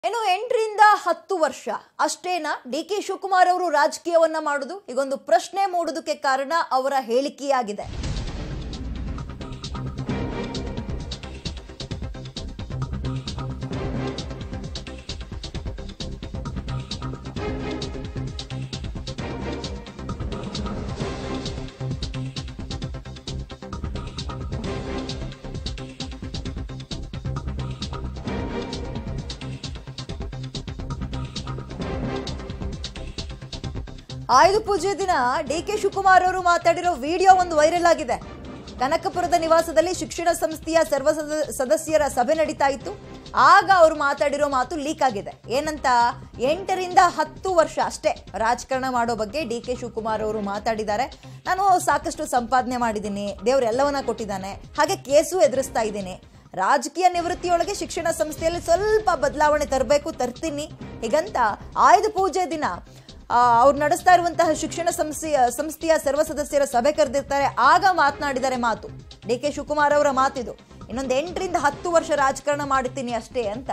ಇನ್ನು ಎಂಟರಿಂದ ಹತ್ತು ವರ್ಷ ಅಷ್ಟೇನಾ ಡಿ ಕೆ ಶಿವಕುಮಾರ್ ಅವರು ರಾಜಕೀಯವನ್ನ ಮಾಡುದು ಈಗೊಂದು ಪ್ರಶ್ನೆ ಮೂಡುವುದಕ್ಕೆ ಕಾರಣ ಅವರ ಹೇಳಿಕೆಯಾಗಿದೆ ಆಯುಧ ಪೂಜೆ ದಿನ ಡಿ ಕೆ ಶಿವಕುಮಾರ್ ಅವರು ಮಾತಾಡಿರೋ ವಿಡಿಯೋ ಒಂದು ವೈರಲ್ ಆಗಿದೆ ಕನಕಪುರದ ನಿವಾಸದಲ್ಲಿ ಶಿಕ್ಷಣ ಸಂಸ್ಥೆಯ ಸರ್ವ ಸದ- ಸದಸ್ಯರ ಸಭೆ ನಡೀತಾ ಇತ್ತು ಆಗ ಅವರು ಮಾತಾಡಿರೋ ಮಾತು ಲೀಕ್ ಆಗಿದೆ ಏನಂತ ಎಂಟರಿಂದ ಹತ್ತು ವರ್ಷ ಅಷ್ಟೇ ರಾಜಕಾರಣ ಮಾಡೋ ಬಗ್ಗೆ ಡಿ ಕೆ ಶಿವಕುಮಾರ್ ಅವರು ಮಾತಾಡಿದ್ದಾರೆ ನಾನು ಸಾಕಷ್ಟು ಸಂಪಾದನೆ ಮಾಡಿದ್ದೀನಿ ದೇವ್ರು ಎಲ್ಲವನ್ನ ಕೊಟ್ಟಿದ್ದಾನೆ ಹಾಗೆ ಕೇಸು ಎದುರಿಸ್ತಾ ಇದ್ದೀನಿ ರಾಜಕೀಯ ನಿವೃತ್ತಿಯೊಳಗೆ ಶಿಕ್ಷಣ ಸಂಸ್ಥೆಯಲ್ಲಿ ಸ್ವಲ್ಪ ಬದಲಾವಣೆ ತರಬೇಕು ತರ್ತೀನಿ ಹೀಗಂತ ಆಯುಧ ಪೂಜೆ ದಿನ ಆ, ಅವ್ರು ನಡೆಸ್ತಾ ಇರುವಂತಹ ಶಿಕ್ಷಣ ಸಂಸ್ಥೆಯ ಸಂಸ್ಥೆಯ ಸರ್ವ ಸದಸ್ಯರ ಸಭೆ ಕರೆದಿರ್ತಾರೆ ಆಗ ಮಾತನಾಡಿದರೆ ಮಾತು ಡಿ ಕೆ ಶಿವಕುಮಾರ್ ಅವರ ಮಾತಿದು ಇನ್ನೊಂದು ಎಂಟರಿಂದ ಹತ್ತು ವರ್ಷ ರಾಜಕಾರಣ ಮಾಡುತ್ತೀನಿ ಅಷ್ಟೇ ಅಂತ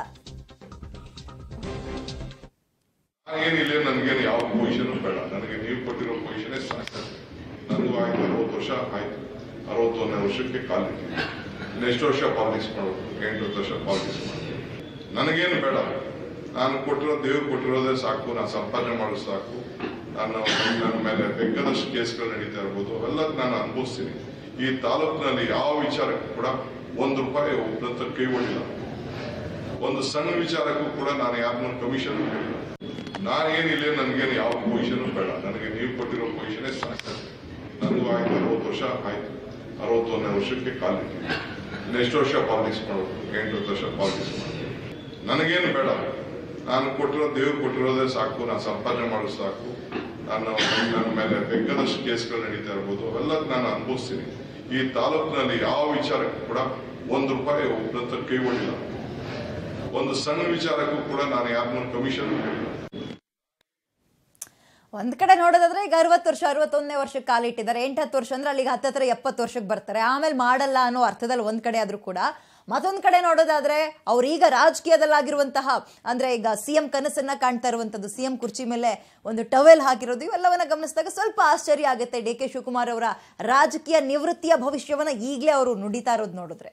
ಏನಿಲ್ಲ ನನಗೇನು ಯಾವ ಪೊಸಿಷನ್ ಬೇಡ ನನಗೆ ನೀವು ಕೊಟ್ಟಿರೋ ಪೊಸಿಷನೇ ಸಾಕು ನನಗೂ ಆಯ್ತು ಅರವತ್ತು ವರ್ಷ ಆಯ್ತು ಅರವತ್ತೊಂದನೇ ವರ್ಷಕ್ಕೆ ಕಾಲಿಟ್ಟಿದ್ದೀನಿ ನೆಕ್ಸ್ಟ್ ವರ್ಷ ಪಾಲಿಟಿಕ್ಸ್ ಮಾಡಬೇಕು ಎಂಟು ಹತ್ತು ವರ್ಷ ಪಾಲಿಟಿಕ್ಸ್ ಮಾಡಬೇಕು ನನಗೇನು ಬೇಡ ನಾನು ಕೊಟ್ಟಿರೋ ದೇವ್ರು ಕೊಟ್ಟಿರೋದೇ ಸಾಕು ನಾನು ಸಂಪಾದನೆ ಮಾಡೋದು ಸಾಕು ನಾನು ನನ್ನ ಮೇಲೆ ಬೇಕಾದಷ್ಟು ಕೇಸ್ಗಳು ನಡೀತಾ ಇರ್ಬೋದು ಅವೆಲ್ಲ ನಾನು ಅನುಭವಿಸ್ತೀನಿ ಈ ತಾಲೂಕಿನಲ್ಲಿ ಯಾವ ವಿಚಾರಕ್ಕೂ ಕೂಡ ಒಂದು ರೂಪಾಯಿ ಒಬ್ಬರ ಕೈ ಹೊಡಿಲ್ಲ ಒಂದು ಸಣ್ಣ ವಿಚಾರಕ್ಕೂ ಕೂಡ ನಾನು ಯಾರನ್ನೂ ಕಮಿಷನ್ ಕೇಳಿಲ್ಲ ನಾನೇನಿಲ್ಲ ನನಗೇನು ಯಾವ ಪೊಸಿಷನ್ ಬೇಡ ನನಗೆ ನೀವು ಕೊಟ್ಟಿರೋ ಪೊಸಿಷನೇ ಸಾಕು ನನಗೂ ಆಯ್ತು ಅರವತ್ತು ವರ್ಷ ಆಯ್ತು ಅರವತ್ತೊಂದನೇ ವರ್ಷಕ್ಕೆ ಕಾಲಿಟ್ಟಿದ್ದೀನಿ ನೆಕ್ಸ್ಟ್ ವರ್ಷ ಪಾಲಿಟಿಕ್ಸ್ ಮಾಡಬೇಕು ಎಂಟು ಹತ್ತು ವರ್ಷ ಪಾಲಿಟಿಕ್ಸ್ ಮಾಡಬೇಕು ನನಗೇನು ಬೇಡ ನಾನು ಕೊಟ್ಟಿರೋ ದೇವ್ರು ಕೊಟ್ಟಿರೋದೇ ಸಾಕು ನಾನು ಸಂಪಾದನೆ ಮಾಡೋದು ಸಾಕು ನಾನು ನನ್ನ ಮೇಲೆ ಬೇಕಾದಷ್ಟು ಕೇಸ್ಗಳು ನಡೀತಾ ಇರ್ಬೋದು ಅವೆಲ್ಲ ನಾನು ಅನುಭವಿಸ್ತೀನಿ ಈ ತಾಲೂಕಿನಲ್ಲಿ ಯಾವ ವಿಚಾರಕ್ಕೂ ಕೂಡ ಒಂದು ರೂಪಾಯಿ ಒಬ್ಬರ ಕೈ ಹೊಡಿಲ್ಲ ಒಂದು ಸಣ್ಣ ವಿಚಾರಕ್ಕೂ ಕೂಡ ನಾನು ಯಾರನ್ನೂ ಕಮಿಷನ್ ಕೇಳಿಲ್ಲ ಒಂದ್ ಕಡೆ ನೋಡೋದಾದ್ರೆ ಈಗ ಅರವತ್ತು ವರ್ಷ ಅರವತ್ತೊಂದನೇ ವರ್ಷಕ್ಕೆ ಕಾಲಿಟ್ಟಿದ್ದಾರೆ ಎಂಟು ಹತ್ತು ವರ್ಷ ಅಂದ್ರೆ ಅಲ್ಲಿಗೆ ಹತ್ತತ್ರ ಎಪ್ಪತ್ತು ವರ್ಷಕ್ಕೆ ಬರ್ತಾರೆ ಆಮೇಲೆ ಮಾಡಲ್ಲ ಅನ್ನೋ ಅರ್ಥದಲ್ಲಿ ಒಂದ್ ಕಡೆ ಆದ್ರೂ ಕೂಡ ಮತ್ತೊಂದ್ ಕಡೆ ನೋಡೋದಾದ್ರೆ ಅವ್ರು ಈಗ ರಾಜಕೀಯದಲ್ಲಾಗಿರುವಂತಹ ಅಂದ್ರೆ ಈಗ ಸಿ ಎಂ ಕನಸನ್ನ ಕಾಣ್ತಾ ಇರುವಂತದ್ದು ಸಿ ಎಂ ಕುರ್ಚಿ ಮೇಲೆ ಒಂದು ಟವೆಲ್ ಹಾಕಿರೋದು ಇವೆಲ್ಲವನ್ನ ಗಮನಿಸಿದಾಗ ಸ್ವಲ್ಪ ಆಶ್ಚರ್ಯ ಆಗುತ್ತೆ ಡಿ ಕೆ ಶಿವಕುಮಾರ್ ಅವರ ರಾಜಕೀಯ ನಿವೃತ್ತಿಯ ಭವಿಷ್ಯವನ್ನ ಈಗಲೇ ಅವರು ನುಡಿತಾ ಇರೋದು ನೋಡಿದ್ರೆ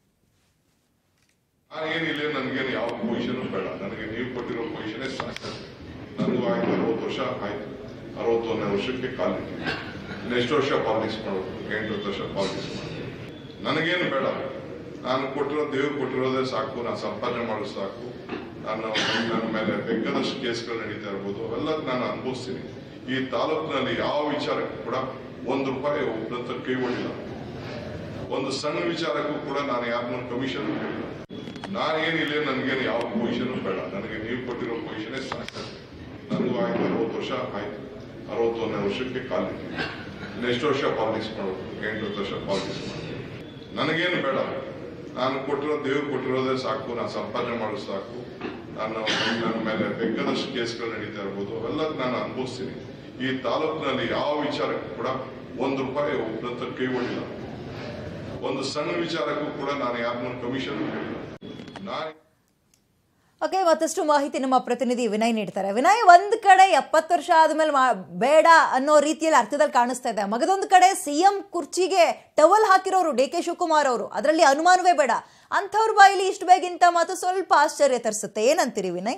ನಾನೇನಿಲ್ಲ ನನಗೇನು ಯಾವ ಪೊಸಿಷನ್ ಬೇಡ ನನಗೆ ನೀವು ಕೊಟ್ಟಿರೋ ಪೊಸಿಷನೇ ಸಾಕು ನನಗೂ ಆಯ್ತು ಅರವತ್ತು ವರ್ಷ ಆಯ್ತು ಅರವತ್ತೊಂದನೇ ವರ್ಷಕ್ಕೆ ಕಾಲಿಟ್ಟಿದ್ದೀನಿ ನೆಕ್ಸ್ಟ್ ವರ್ಷ ಪಾಲಿಟಿಕ್ಸ್ ಮಾಡಬೇಕು ಎಂಟು ಹತ್ತು ವರ್ಷ ಪಾಲಿಟಿಕ್ಸ್ ಮಾಡಬೇಕು ನನಗೇನು ಬೇಡ ನಾನು ಕೊಟ್ಟಿರೋ ದೇವ್ರು ಕೊಟ್ಟಿರೋದೇ ಸಾಕು ನಾನು ಸಂಪಾದನೆ ಮಾಡೋದು ಸಾಕು ನಾನು ನನ್ನ ಮೇಲೆ ಬೇಕಾದಷ್ಟು ಕೇಸ್ಗಳು ನಡೀತಾ ಇರ್ಬೋದು ಅವೆಲ್ಲ ನಾನು ಅನುಭವಿಸ್ತೀನಿ ಈ ತಾಲೂಕಿನಲ್ಲಿ ಯಾವ ವಿಚಾರಕ್ಕೂ ಕೂಡ ಒಂದು ರೂಪಾಯಿ ಒಬ್ಬರ ಕೈ ಹೊಡಿಲ್ಲ ಒಂದು ಸಣ್ಣ ವಿಚಾರಕ್ಕೂ ಕೂಡ ನಾನು ಯಾರನ್ನೂ ಕಮಿಷನ್ ಕೇಳಿಲ್ಲ ನಾನೇನಿಲ್ಲ ನನಗೇನು ಯಾವ ಪೊಸಿಷನ್ ಬೇಡ ನನಗೆ ನೀವು ಕೊಟ್ಟಿರೋ ಪೊಸಿಷನೇ ಸಾಕು ನನಗೂ ಆಯ್ತು ಅರವತ್ತು ವರ್ಷ ಆಯ್ತು ಅರವತ್ತೊಂದನೇ ವರ್ಷಕ್ಕೆ ಕಾಲಿಟ್ಟಿದ್ದೀನಿ ನೆಕ್ಸ್ಟ್ ವರ್ಷ ಪಾಲಿಟಿಕ್ಸ್ ಮಾಡಬೇಕು ಎಂಟು ಹತ್ತು ವರ್ಷ ಪಾಲಿಟಿಕ್ಸ್ ಮಾಡಬೇಕು ನನಗೇನು ಬೇಡ ನಾನು ಕೊಟ್ಟಿರೋ ದೇವ್ರು ಕೊಟ್ಟಿರೋದೇ ಸಾಕು ನಾನು ಸಂಪಾದನೆ ಮಾಡೋದು ಸಾಕು ನಾನು ನನ್ನ ಮೇಲೆ ಬೇಕಾದಷ್ಟು ಕೇಸ್ಗಳು ನಡೀತಾ ಇರ್ಬೋದು ಅವೆಲ್ಲ ನಾನು ಅನುಭವಿಸ್ತೀನಿ ಈ ತಾಲೂಕಿನಲ್ಲಿ ಯಾವ ವಿಚಾರಕ್ಕೂ ಕೂಡ ಒಂದು ರೂಪಾಯಿ ಒಬ್ಬರ ಕೈ ಹೊಡಿಲ್ಲ ಒಂದು ಸಣ್ಣ ವಿಚಾರಕ್ಕೂ ಕೂಡ ನಾನು ಯಾರನ್ನೂ ಕಮಿಷನ್ ಕೇಳಿಲ್ಲ ನಾನು ಓಕೆ ಮತ್ತಷ್ಟು ಮಾಹಿತಿ ನಮ್ಮ ಪ್ರತಿನಿಧಿ ವಿನಯ್ ನೀಡ್ತಾರೆ ವಿನಯ್ ಒಂದ್ ಕಡೆ ಎಪ್ಪತ್ತು ವರ್ಷ ಆದ್ಮೇಲೆ ಮಾ- ಬೇಡ ಅನ್ನೋ ರೀತಿಯಲ್ಲಿ ಅರ್ಥದಲ್ಲಿ ಕಾಣಿಸ್ತಾ ಇದೆ ಮಗದೊಂದು ಕಡೆ ಸಿಎಂ ಕುರ್ಚಿಗೆ ಟವಲ್ ಹಾಕಿರೋರು ಡಿ ಕೆ ಶಿವಕುಮಾರ್ ಅವರು ಅದರಲ್ಲಿ ಅನುಮಾನವೇ ಬೇಡ ಅಂಥವ್ರ ಬಾಯಿಲಿ ಇಷ್ಟು ಬೇಗ ಇಂಥ ಮಾತು ಸ್ವಲ್ಪ ಆಶ್ಚರ್ಯ ತರಿಸುತ್ತೆ ಏನಂತೀರಿ ವಿನಯ್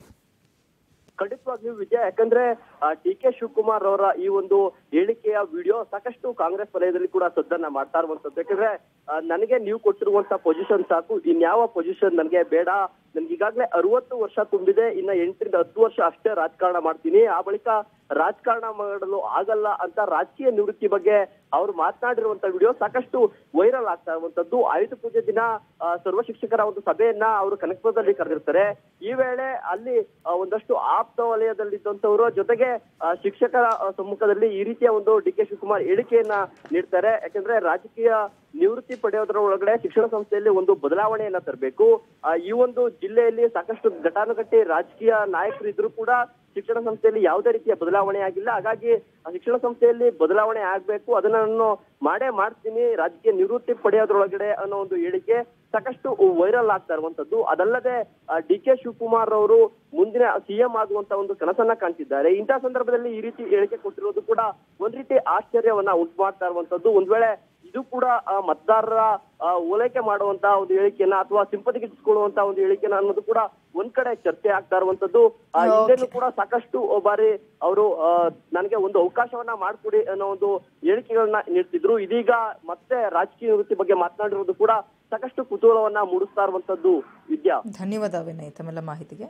ಖಂಡಿತವಾಗಿಯೂ ವಿಜಯ ಯಾಕಂದ್ರೆ ಡಿ ಕೆ ಶಿವಕುಮಾರ್ ಅವರ ಈ ಒಂದು ಹೇಳಿಕೆಯ ವಿಡಿಯೋ ಸಾಕಷ್ಟು ಕಾಂಗ್ರೆಸ್ ವಲಯದಲ್ಲಿ ಕೂಡ ಸದ್ದನ್ನ ಮಾಡ್ತಾ ಇರುವಂತದ್ದು ಯಾಕಂದ್ರೆ ಆ, ನನಗೆ ನೀವು ಕೊಟ್ಟಿರುವಂತ ಪೊಸಿಷನ್ ಸಾಕು ಇನ್ಯಾವ ಪೊಸಿಷನ್ ನನಗೆ ಬೇಡ ನನ್ಗೆ ಈಗಾಗಲೇ ಅರವತ್ತು ವರ್ಷ ತುಂಬಿದೆ ಇನ್ನ ಎಂಟರಿಂದ ಹತ್ತು ವರ್ಷ ಅಷ್ಟೇ ರಾಜಕಾರಣ ಮಾಡ್ತೀನಿ ಆ ಬಳಿಕ ರಾಜಕಾರಣ ಮಾಡಲು ಆಗಲ್ಲ ಅಂತ ರಾಜಕೀಯ ನಿವೃತ್ತಿ ಬಗ್ಗೆ ಅವ್ರು ಮಾತನಾಡಿರುವಂತ ವಿಡಿಯೋ ಸಾಕಷ್ಟು ವೈರಲ್ ಆಗ್ತಾ ಇರುವಂತದ್ದು ಆಯುಧ ಪೂಜೆ ದಿನ ಆ, ಸರ್ವ ಶಿಕ್ಷಕರ ಒಂದು ಸಭೆಯನ್ನ ಅವರು ಕನಕಪುರದಲ್ಲಿ ಕರೆದಿರ್ತಾರೆ ಈ ವೇಳೆ ಅಲ್ಲಿ ಆ, ಒಂದಷ್ಟು ಆಪ್ತ ವಲಯದಲ್ಲಿದ್ದಂತವರು ಜೊತೆಗೆ ಆ, ಶಿಕ್ಷಕರ ಆ, ಸಮ್ಮುಖದಲ್ಲಿ ಈ ರೀತಿಯ ಒಂದು ಡಿ ಕೆ ಶಿವಕುಮಾರ್ ಹೇಳಿಕೆಯನ್ನ ನೀಡ್ತಾರೆ ಯಾಕಂದ್ರೆ ರಾಜಕೀಯ ನಿವೃತ್ತಿ ಪಡೆಯೋದ್ರ ಒಳಗಡೆ ಶಿಕ್ಷಣ ಸಂಸ್ಥೆಯಲ್ಲಿ ಒಂದು ಬದಲಾವಣೆಯನ್ನ ತರಬೇಕು ಈ ಒಂದು ಜಿಲ್ಲೆಯಲ್ಲಿ ಸಾಕಷ್ಟು ಘಟಾನುಘಟಿ ರಾಜಕೀಯ ನಾಯಕರು ಇದ್ರು ಕೂಡ ಶಿಕ್ಷಣ ಸಂಸ್ಥೆಯಲ್ಲಿ ಯಾವುದೇ ರೀತಿಯ ಬದಲಾವಣೆ ಆಗಿಲ್ಲ ಹಾಗಾಗಿ ಆ ಶಿಕ್ಷಣ ಸಂಸ್ಥೆಯಲ್ಲಿ ಬದಲಾವಣೆ ಆಗ್ಬೇಕು ಅದನ್ನ ನಾನು ಮಾಡೇ ಮಾಡ್ತೀನಿ ರಾಜಕೀಯ ನಿವೃತ್ತಿ ಪಡೆಯೋದ್ರೊಳಗಡೆ ಅನ್ನೋ ಒಂದು ಹೇಳಿಕೆ ಸಾಕಷ್ಟು ವೈರಲ್ ಆಗ್ತಾ ಇರುವಂತದ್ದು ಅದಲ್ಲದೆ ಡಿ ಕೆ ಶಿವಕುಮಾರ್ ಅವರು ಮುಂದಿನ ಸಿಎಂ ಆಗುವಂತ ಒಂದು ಕನಸನ್ನ ಕಾಣ್ತಿದ್ದಾರೆ ಇಂತಹ ಸಂದರ್ಭದಲ್ಲಿ ಈ ರೀತಿ ಹೇಳಿಕೆ ಕೊಟ್ಟಿರೋದು ಕೂಡ ಒಂದ್ ರೀತಿ ಆಶ್ಚರ್ಯವನ್ನ ಉಂಟು ಮಾಡ್ತಾ ಇರುವಂತದ್ದು ಒಂದ್ ವೇಳೆ ಇದು ಕೂಡ ಆ, ಮತದಾರರ ಆ, ಓಲೈಕೆ ಮಾಡುವಂತ ಒಂದು ಹೇಳಿಕೆಯನ್ನ ಅಥವಾ ಸಿಂಪತಿ ಗಿಟ್ಟಿಸಿಕೊಳ್ಳುವಂತ ಒಂದು ಹೇಳಿಕೆನ ಅನ್ನೋದು ಕೂಡ ಒಂದ್ ಕಡೆ ಚರ್ಚೆ ಆಗ್ತಾ ಇರುವಂತದ್ದು ಆ, Okay. ಹಿಂದೆನೂ ಕೂಡ ಸಾಕಷ್ಟು ಬಾರಿ ಅವರು ನನಗೆ ಒಂದು ಅವಕಾಶವನ್ನ ಮಾಡ್ಕೊಡಿ ಅನ್ನೋ ಒಂದು ಹೇಳಿಕೆಗಳನ್ನ ನೀಡ್ತಿದ್ರು ಇದೀಗ ಮತ್ತೆ ರಾಜಕೀಯ ನಿವೃತ್ತಿ ಬಗ್ಗೆ ಮಾತನಾಡಿರೋದು ಕೂಡ ಸಾಕಷ್ಟು ಕುತೂಹಲವನ್ನ ಮೂಡಿಸ್ತಾ ಇರುವಂತದ್ದು ವಿದ್ಯಾ ಧನ್ಯವಾದ ವಿನಯ್ ತಮ್ಮೆಲ್ಲ ಮಾಹಿತಿಗೆ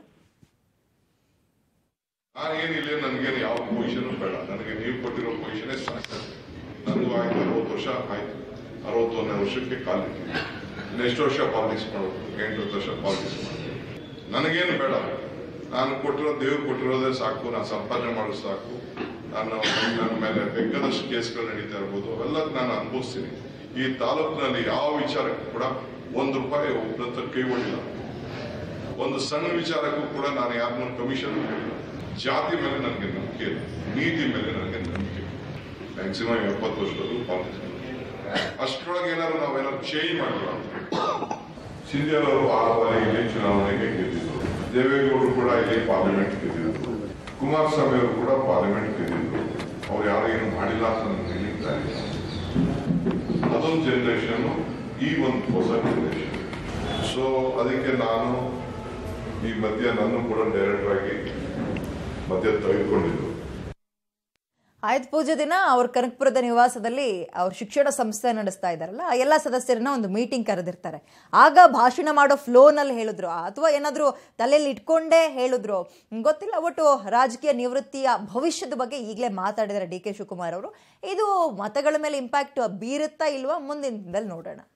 ನಾನೇನಿಲ್ಲ ನನಗೇನು ಯಾವ ಪೊಸಿಷನ್ ಬೇಡ ನನಗೆ ನೀವು ಕೊಟ್ಟಿರೋ ಪೊಸಿಷನೇ ಸಾಕು ನನಗೂ ಆಯ್ತು ಅರವತ್ತು ವರ್ಷ ಆಯ್ತು ಅರವತ್ತೊಂದನೇ ವರ್ಷಕ್ಕೆ ಕಾಲಿಟ್ಟಿದ್ದೀನಿ ನೆಕ್ಸ್ಟ್ ವರ್ಷ ಪಾಲಿಟಿಕ್ಸ್ ಮಾಡೋದು ಎಂಟು ವರ್ಷ ಪಾಲಿಟಿಕ್ಸ್ ಮಾಡೋದು ನನಗೇನು ಬೇಡ ನಾನು ಕೊಟ್ಟಿರೋ ದೇವ್ರು ಕೊಟ್ಟಿರೋದೇ ಸಾಕು ನಾನು ಸಂಪಾದನೆ ಮಾಡೋದು ಸಾಕು ನಾನು ನನ್ನ ಮೇಲೆ ಬೇಕಾದಷ್ಟು ಕೇಸ್ಗಳು ನಡೀತಾ ಇರ್ಬೋದು ಅವೆಲ್ಲ ನಾನು ಅನುಭವಿಸ್ತೀನಿ ಈ ತಾಲೂಕಿನಲ್ಲಿ ಯಾವ ವಿಚಾರಕ್ಕೂ ಕೂಡ ಒಂದು ರೂಪಾಯಿ ಒಬ್ಬರ ಕೈ ಹೊಡಿಲ್ಲ ಒಂದು ಸಣ್ಣ ವಿಚಾರಕ್ಕೂ ಕೂಡ ನಾನು ಯಾರನ್ನೂ ಕಮಿಷನ್ ಮಾಡಿಲ್ಲ ಜಾತಿ ಮೇಲೆ ನನಗೆ ನಂಬಿಕೆ ಇಲ್ಲ ನೀತಿ ಮೇಲೆ ನನಗೆ ನಂಬಿಕೆ ಮ್ಯಾಕ್ಸಿಮಮ್ ಎಪ್ಪತ್ತು ವರ್ಷದಲ್ಲೂ ಪಾಲಿಟಿಕ್ಸ್ ಅಷ್ಟರೊಳಗೆ ಏನಾದ್ರು ನಾವೇನಾದ್ರು ಚೇಂಜ್ ಮಾಡಿಲ್ಲ ಸಿಂಧಿಯಾ ಅವರು ಆರು ಬಾರಿ ಇಲ್ಲಿ ಚುನಾವಣೆಗೆ ಗೆದ್ದಿದ್ರು ದೇವೇಗೌಡರು ಕೂಡ ಇಲ್ಲಿ ಪಾರ್ಲಿಮೆಂಟ್ ಗೆದ್ದಿದ್ರು ಕುಮಾರಸ್ವಾಮಿ ಅವರು ಕೂಡ ಪಾರ್ಲಿಮೆಂಟ್ ಗೆದ್ದಿದ್ರು ಅವ್ರು ಯಾರು ಏನು ಮಾಡಿಲ್ಲ ಅಂತ ನನಗೆ ಹೇಳಿಕ್ತಾ ಇಲ್ಲ ಅದೊಂದು ಜನರೇಷನ್ ಈ ಒಂದು ಹೊಸ ಜನರೇಷನ್ ಸೊ ಅದಕ್ಕೆ ನಾನು ಈ ಮಧ್ಯ ನನ್ನ ಕೂಡ ಡೈರೆಕ್ಟರ್ ಆಗಿ ಮಧ್ಯ ತೆಗೆದುಕೊಂಡಿದ್ದು ಆಯುಧ ಪೂಜೆ ದಿನ ಅವ್ರ ಕನಕಪುರದ ನಿವಾಸದಲ್ಲಿ ಅವ್ರ ಶಿಕ್ಷಣ ಸಂಸ್ಥೆ ನಡೆಸ್ತಾ ಇದ್ದಾರಲ್ಲ ಆ ಎಲ್ಲ ಸದಸ್ಯರನ್ನ ಒಂದು ಮೀಟಿಂಗ್ ಕರೆದಿರ್ತಾರೆ ಆಗ ಭಾಷಣ ಮಾಡೋ ಫ್ಲೋನಲ್ಲಿ ಹೇಳಿದ್ರು ಅಥವಾ ಏನಾದರೂ ತಲೆಯಲ್ಲಿ ಇಟ್ಕೊಂಡೇ ಹೇಳಿದ್ರು ಗೊತ್ತಿಲ್ಲ ಒಟ್ಟು ರಾಜಕೀಯ ನಿವೃತ್ತಿಯ ಭವಿಷ್ಯದ ಬಗ್ಗೆ ಈಗಲೇ ಮಾತಾಡಿದ್ದಾರೆ ಡಿ ಕೆ ಶಿವಕುಮಾರ್ ಅವರು ಇದು ಮತಗಳ ಮೇಲೆ ಇಂಪ್ಯಾಕ್ಟ್ ಬೀರುತ್ತಾ ಇಲ್ವಾ ಮುಂದಿನ ದಿನದಲ್ಲಿ ನೋಡೋಣ